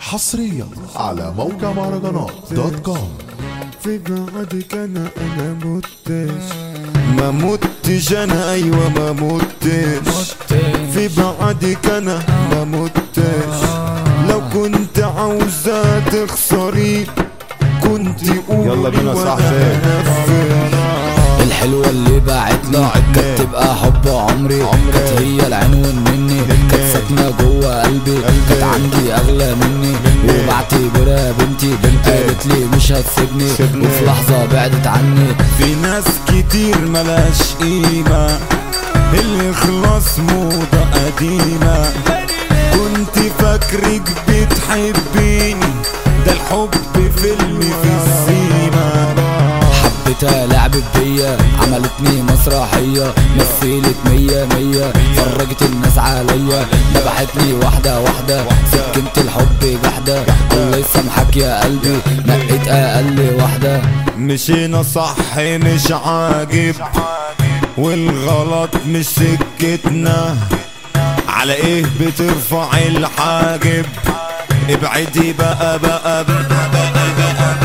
حصريا على موقع مهرجانات دوت كوم في بعدك انا انا متش ما متش انا ايوه ما متش في بعدك انا ما متش لو كنت عاوزة تخسري كنت قولي يلا بينا يا وأنا صاحبي. هنفذ. الحلوة اللي بعتنا كانت تبقى حب عمري كانت هي العنوان مني كانت ساكنة جوه قلبي كانت عندي أغلى مني وبعتبرها بنتي قالت لي مش هتسيبني وفي لحظة بعدت عني في ناس كتير ملاش قيمة الإخلاص موضة قديمة كنت فاكرك بتحبيني ده الحب فيلم في السيما حبيتها لعبت بيا عملتني مسرحية مثلت مية مية فرجت الناس عليا ذبحتني واحدة واحدة سكنت الحب جحدة الله يسامحك يا قلبي نقيت أقل واحدة مشينا صح مش عاجب والغلط مش سكتنا على ايه بترفع الحاجب ابعدي بقى بقى بقى, بقى, بقى.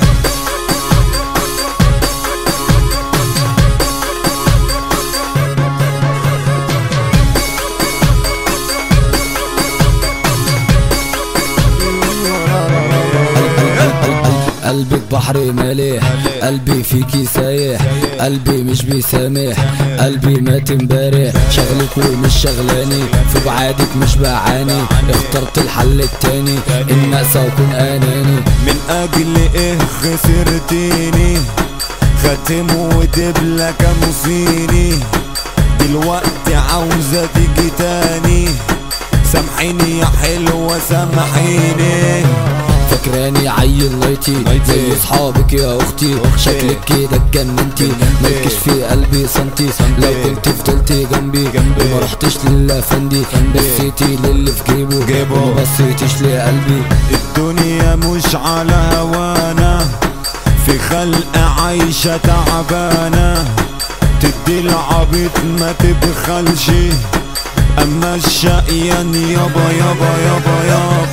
قلبك بحر مالح قلبي فيكي سايح قلبي مش بيسامح قلبي مات امبارح شغلك ومش شغلاني في بعادك مش بعاني اخترت الحل التاني ان أقسى واكون اناني من اجل ايه خسرتيني خاتم ودبلة كانوا صيني دلوقتي عاوزة تيجي تاني سامحيني يا حلوة سامحيني فاكراني عيل لايتي زي اصحابك يا اختي شكلك كده اتجننتي مالكش في قلبي سنتي لو كنت فضلت جنبي وما رحتش للافندي بصيتي للي في جيبه جيبه. وما بصيتيش لقلبي الدنيا مش على هوانا في خلق عايشة تعبانة تدي العبيط ما تبخلش اما الشقيان يابا يابا يابا يابا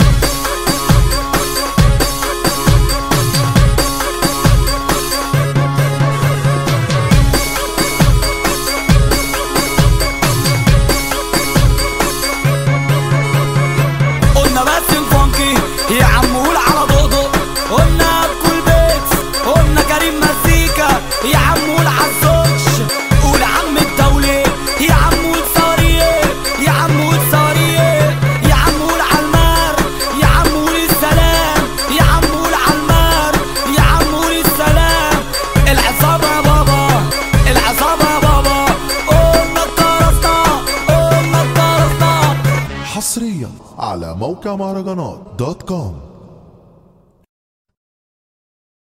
قلنا بس فانكي يا عم قول على ضوضو قلنا بكل بيت قلنا كريم مزيكا يا عم قول عالزوج قول عم الدولة يا عم قول صارية يا عم قول صارية يا عم قول عالمار يا عم قول السلام يا عم قول عالمار يا عم قول السلام العصابة يا بابا العصابة يا بابا قلنا اتطرسنا قلنا اتطرسنا حصريا على موقع مهرجانات دوت كوم